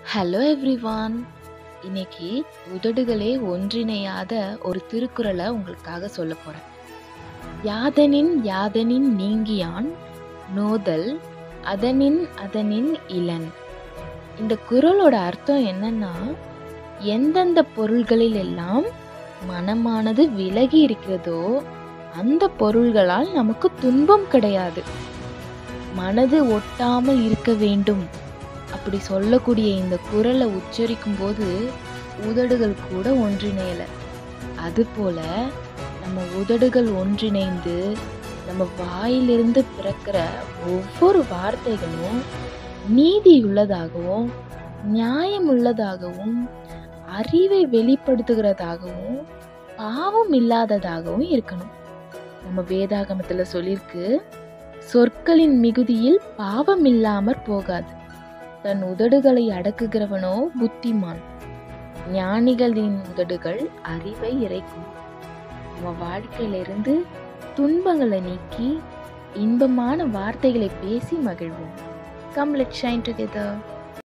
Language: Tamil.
ஹலோ எவ்ரிவான் இன்னைக்கு உதடுகளே ஒன்றிணையாத ஒரு திருக்குறளை உங்களுக்காக சொல்ல போறேன் யாதனின் யாதனின் நீங்கியான் நோதல் அதனின் அதனின் இளன் இந்த குறளோட அர்த்தம் என்னன்னா எந்தெந்த பொருள்களில் எல்லாம் மனமானது விலகி இருக்கிறதோ அந்த பொருள்களால் நமக்கு துன்பம் கிடையாது மனது ஒட்டாமல் இருக்க வேண்டும் அப்படி சொல்லக்கூடிய இந்த குரலை உச்சரிக்கும் போது உதடுகள் கூட ஒன்றிணையல அதுபோல நம்ம உதடுகள் ஒன்றிணைந்து நம்ம வாயிலிருந்து பிறக்கிற ஒவ்வொரு வார்த்தைகளும் நீதியுள்ளதாகவும் நியாயமுள்ளதாகவும் அறிவை வெளிப்படுத்துகிறதாகவும் பாவம் இல்லாததாகவும் இருக்கணும் நம்ம வேதாகமத்துல சொல்லியிருக்கு சொற்களின் மிகுதியில் பாவம் இல்லாமற் போகாது தன் உதடுகளை அடக்குகிறவனோ புத்திமான் ஞானிகளின் உதடுகள் அறிவை இறைக்கும் நம்ம வாழ்க்கையிலிருந்து துன்பங்களை நீக்கி இன்பமான வார்த்தைகளை பேசி மகிழ்வோம் கம் லெட் ஷைன் டுகெதர்